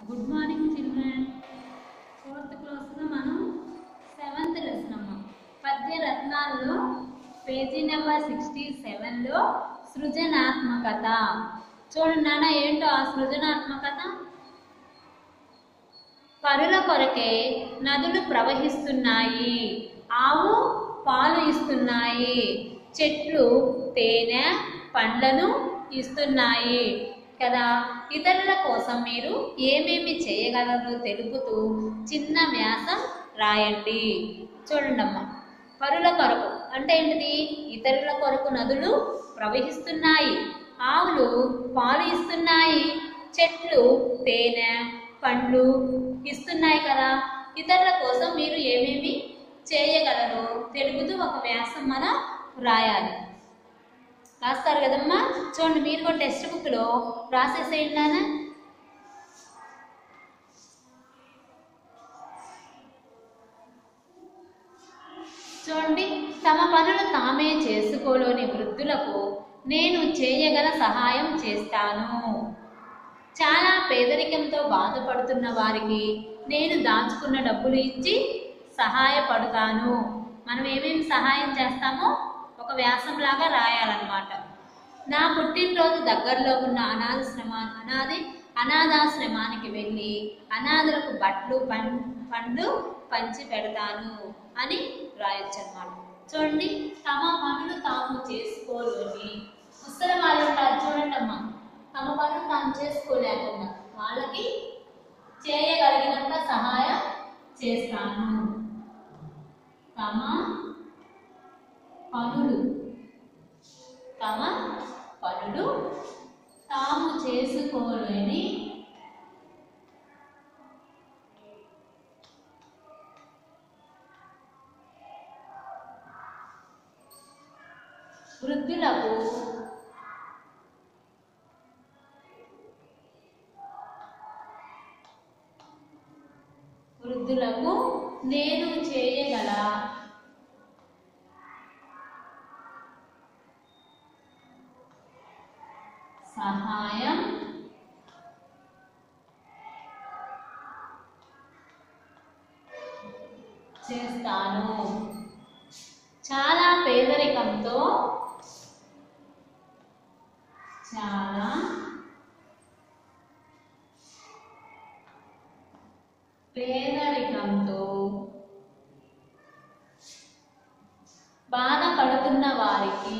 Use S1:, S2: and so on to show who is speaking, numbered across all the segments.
S1: Good morning children fourth క్లాస్లో మనం seventh lesson అమ్మ పద్య రత్నాల్లో పేజీ నెంబర్ సిక్స్టీ సెవెన్లో సృజనాత్మకత చూడండి నాన్న ఏంటో ఆ సృజనాత్మకత పరుల కొరకే నదులు ప్రవహిస్తున్నాయి ఆవు పాలు ఇస్తున్నాయి చెట్లు తేనె పండ్లను ఇస్తున్నాయి కదా ఇతరుల కోసం మీరు ఏమేమి చేయగలరో తెలుపుతూ చిన్న వ్యాసం రాయండి చూడండమ్మా పరుల కొరకు అంటే ఏంటిది ఇతరుల కొరకు నదులు ప్రవహిస్తున్నాయి ఆవులు పాలు ఇస్తున్నాయి చెట్లు తేనె పండ్లు ఇస్తున్నాయి కదా ఇతరుల కోసం మీరు ఏమేమి చేయగలరో తెలుపుతూ ఒక వ్యాసం మనం రాయాలి రాస్తారు కదమ్మా చూడండి మీరు కూడా టెక్స్ట్ బుక్లో రాసేసేయండి నాన్న చూడండి తమ పనులు తామే చేసుకోలేని వృద్ధులకు నేను చేయగల సహాయం చేస్తాను చాలా పేదరికంతో బాధపడుతున్న వారికి నేను దాచుకున్న డబ్బులు ఇచ్చి సహాయపడతాను మనం ఏమేమి సహాయం చేస్తామో ఒక వ్యాసంలాగా రాయాలన్నమాట నా పుట్టినరోజు దగ్గరలో ఉన్న అనాథశ్రమ అనాది అనాథాశ్రమానికి వెళ్ళి అనాథులకు బట్టలు పం పండ్లు పంచి పెడతాను అని రాయొచ్చు అనమాట చూడండి తమ పనులు తాము చేసుకోలేని ముసలి వాళ్ళు ఉంటారు చూడండి అమ్మా తమ పనులు తాము చేసుకోలేకుండా వాళ్ళకి చేయగలిగినంత సహాయం చేస్తాను తమ పనులు తమ పనులు తాము చేసుకోలేని వృద్ధులకు వృద్ధులకు నేను చేయగల సహాయం చేస్తాను చాలా పేదరికంతో చాలా పేదరికంతో బాధపడుతున్న వారికి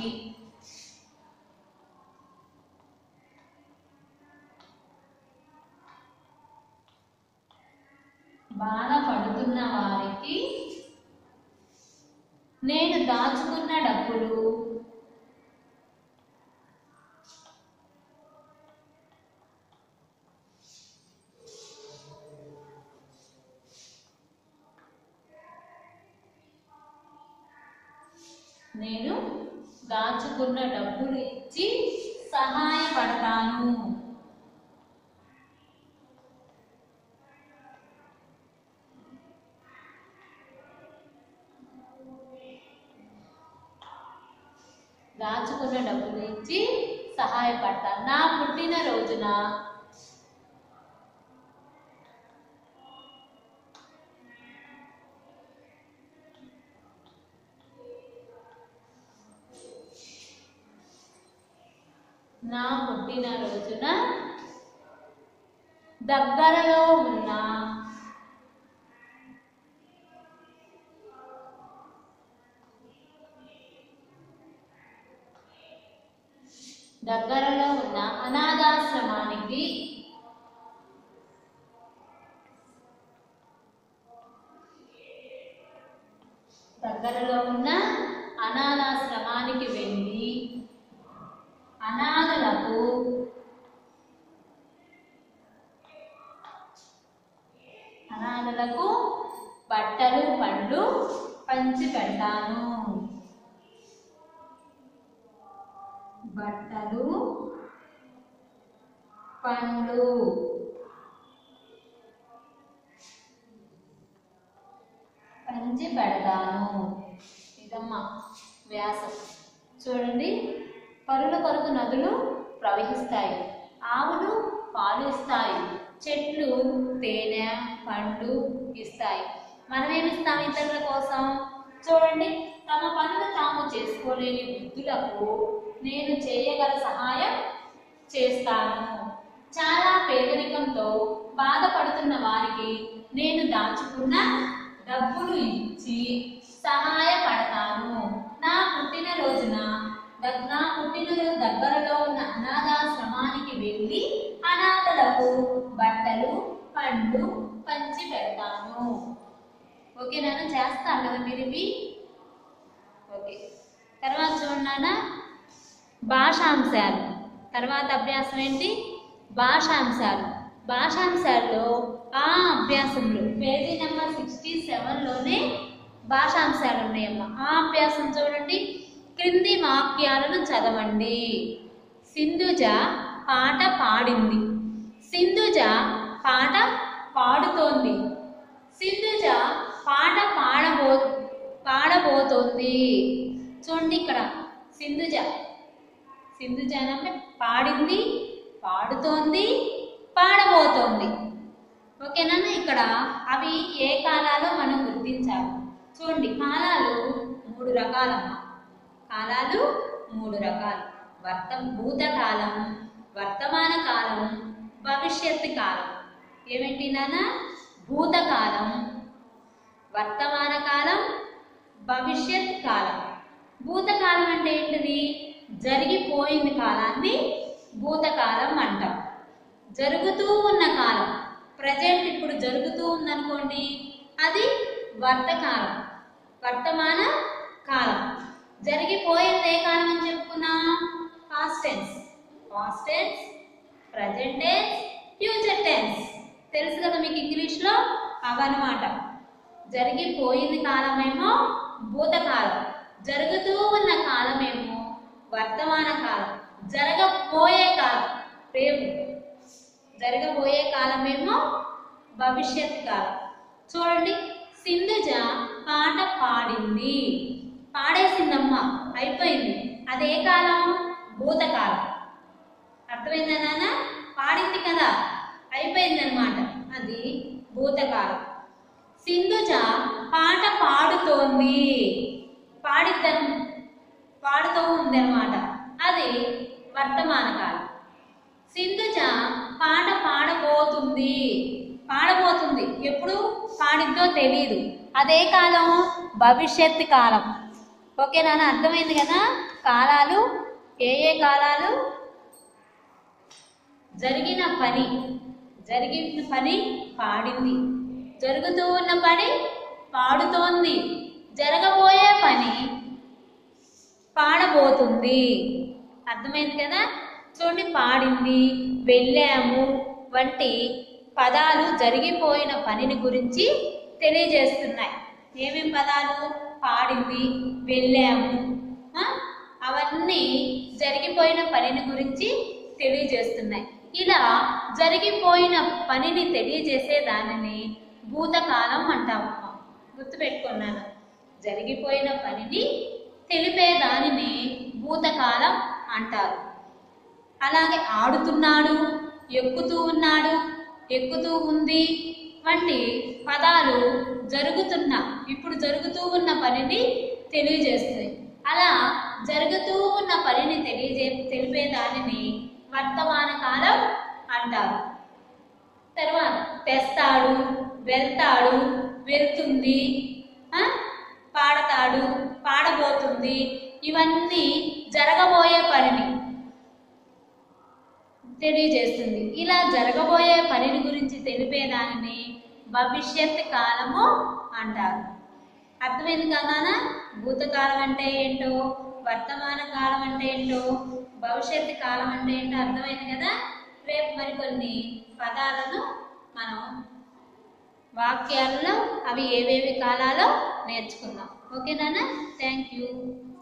S1: బాధపడుతున్న వారికి నేను దాచుకున్న డబ్బులు నేను దాచుకున్న డబ్బులు ఇచ్చి సహాయపడతాను దాచుకున్న డబ్బులు ఇచ్చి సహాయపడతాను నా పుట్టిన రోజున నా పుట్టిన రోజున దగ్గరలో ఉన్న దగ్గరలో ఉన్న అనాథాశ్రమానికి దగ్గరలో ఉన్న అనాథాశ్రమానికి వెళ్ళి అనాథలకు అనాథలకు బట్టలు పండ్లు పంచి పెడతాను బట్టలు పండ్లు పంచి పెడతాను ఇదమ్మా వ్యాసం చూడండి పరుల కొరకు నదులు ప్రవహిస్తాయి ఆవులు పాలు ఇస్తాయి చెట్లు తేనె పండ్లు ఇస్తాయి మనం ఏమిస్తాం ఇతరుల కోసం చూడండి తమ పనులు తాము చేసుకోలేని వృద్ధులకు నేను చేయగల సహాయం చేస్తాను చాలా పేదరికంతో బాధపడుతున్న వారికి నేను దాచుకున్న డబ్బులు ఇచ్చి సహాయపడతాను నా పుట్టినరోజున దగ్- నా పుట్టినరోజు దగ్గరలో ఉన్న అనాథాశ్రమానికి వెళ్ళి అనాథలకు బట్టలు పండ్లు పంచి పెడతాను ఓకే నాన్న చేస్తారు కదా మీరు ఇవి ఓకే తర్వాత చూడండి నాన్న భాషాంశాలు తర్వాత అభ్యాసం ఏంటి భాషాంశాలు భాషాంశాల్లో ఆ అభ్యాసంలో పేజీ నెంబర్ సిక్స్టీ సెవెన్లోనే భాషాంశాలు ఉన్నాయమ్మా ఆ అభ్యాసం చూడండి క్రింది వాక్యాలను చదవండి సింధుజ పాట పాడింది సింధుజ పాట పాడుతోంది సింధుజ పాట పాడబో పాడబోతోంది చూడండి ఇక్కడ సింధుజ సింధుజ అంటే పాడింది పాడుతోంది పాడబోతోంది ఓకేనా ఇక్కడ అవి ఏ కాలాలో మనం గుర్తించాలి చూడండి కాలాలు మూడు రకాలమ్మా కాలాలు మూడు రకాలు వర్త భూతకాలం వర్తమాన కాలం భవిష్యత్తు కాలం ఏమిటి నాన్న భూతకాలం వర్తమాన కాలం భవిష్యత్ కాలం భూతకాలం అంటే ఏంటిది జరిగిపోయిన కాలాన్ని భూతకాలం అంటాం జరుగుతూ ఉన్న కాలం ప్రజెంట్ ఇప్పుడు జరుగుతూ ఉందనుకోండి అది వర్తకాలం వర్తమాన కాలం జరిగిపోయింది ఏ కాలం అని చెప్పుకున్నాం past tense past tense present tense future tense తెలుసు కదా మీకు ఇంగ్లీష్లో అవన్నమాట జరిగిపోయింది కాలమేమో భూతకాలం జరుగుతూ ఉన్న కాలమేమో వర్తమాన కాలం జరగబోయే కాలం రేపు జరగబోయే కాలమేమో భవిష్యత్ కాలం చూడండి సింధుజ పాట పాడింది పాడేసిందమ్మ అయిపోయింది అదే కాలం భూతకాలం అర్థమైందా నాన్న పాడింది కదా అయిపోయిందనమాట అది భూతకాలం సింధుజ పాట పాడుతోంది పాడిద్దను పాడుతూ ఉంది అనమాట అది వర్తమాన కాలం సింధుజ పాట పాడబోతుంది పాడబోతుంది ఎప్పుడు పాడిద్దో తెలియదు అదే కాలం భవిష్యత్తు కాలం ఓకే నాన్న అర్థమైంది కదా కాలాలు ఏ ఏ కాలాలు జరిగిన పని జరిగిన పని పాడింది జరుగుతూ ఉన్న పని పాడుతోంది జరగబోయే పని పాడబోతుంది అర్థమైంది కదా చూడండి పాడింది వెళ్ళాము వంటి పదాలు జరిగిపోయిన పనిని గురించి తెలియజేస్తున్నాయి ఏమేం పదాలు పాడింది వెళ్ళాము ఆ? అవన్నీ జరిగిపోయిన పనిని గురించి తెలియజేస్తున్నాయి ఇలా జరిగిపోయిన పనిని తెలియజేసే దానిని భూతకాలం అంటామమ్మ గుర్తుపెట్టుకున్నాను జరిగిపోయిన పనిని తెలిపే దానిని భూతకాలం అంటారు అలాగే ఆడుతున్నాడు ఎక్కుతూ ఉన్నాడు ఎక్కుతూ ఉంది వంటి పదాలు జరుగుతున్న ఇప్పుడు జరుగుతూ ఉన్న పనిని తెలియజేస్తాయి అలా జరుగుతూ ఉన్న పనిని తెలియజే తెలిపే దానిని వర్తమాన కాలం అంటారు తర్వాత తెస్తాడు వెళ్తాడు వెళ్తుంది ఆ? పాడతాడు పాడబోతుంది ఇవన్నీ జరగబోయే పనిని తెలియజేస్తుంది ఇలా జరగబోయే పనిని గురించి తెలిపే దానిని భవిష్యత్ కాలము అంటారు అర్థమైంది కదా భూతకాలం అంటే ఏంటో వర్తమాన కాలం అంటే ఏంటో భవిష్యత్తు కాలం అంటే ఏంటో అర్థమైంది కదా రేపు మరికొన్ని పదాలను మనం వాక్యాలలో అవి ఏవేవి కాలాలో నేర్చుకుందాం ఓకేనా థ్యాంక్ యూ